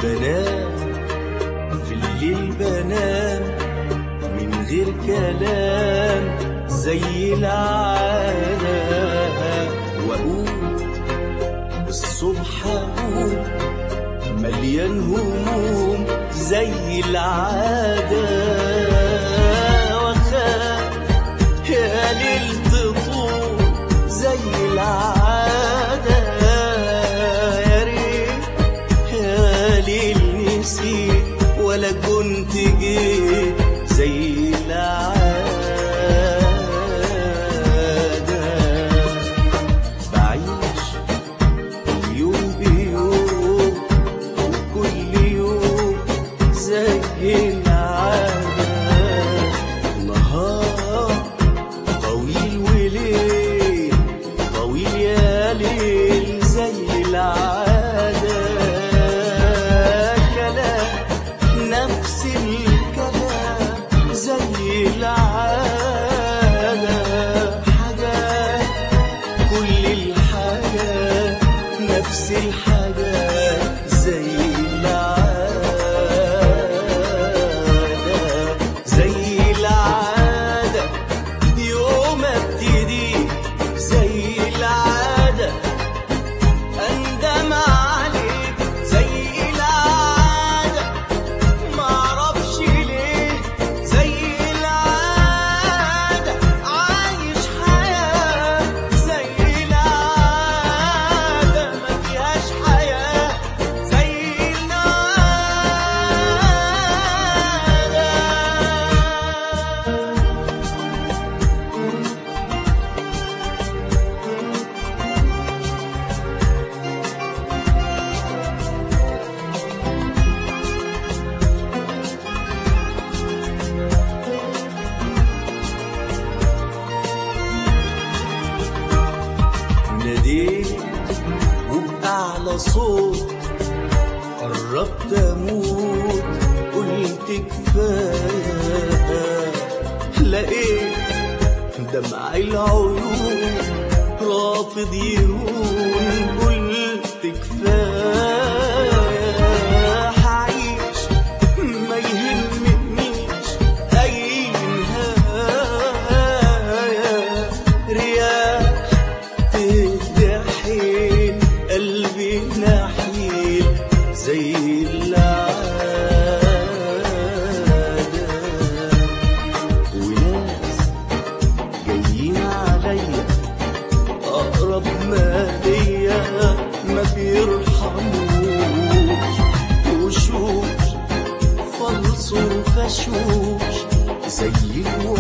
بنام في الليل بنام من غير كلام زي العادة وأقوم الصبح أقوم مليان هموم زي العادة وأخاف يا ليل تطول زي العادة يا ريت يا ليل نسيت ولا كنت جيت زي العادة بعيش يوم بيوم وكل يوم زي العادة نهار طويل وليل طويل يا ليل زي العادة كلام نفس الكلام زي العادة حاجات كل الحاجات نفس الحاجات زي العادة زي العادة يوم ابتدي زي العادة اندم عليك زي العادة معرفش ليه زي العادة عايش حياة زي العادة ما فيهاش حياة زي العادة ناديت وبأعلى صوت قربت أموت قلت كفاية لقيت دمع العيون رافض يهون قلت كفاية هعيش ما يهمنيش أي نهاية رياح تدحين قلبي نحيل زي العادة وناس جايين عليا أقرب ما ليا ما بيرحموش وشوش فلصوا فشوش زي الوحش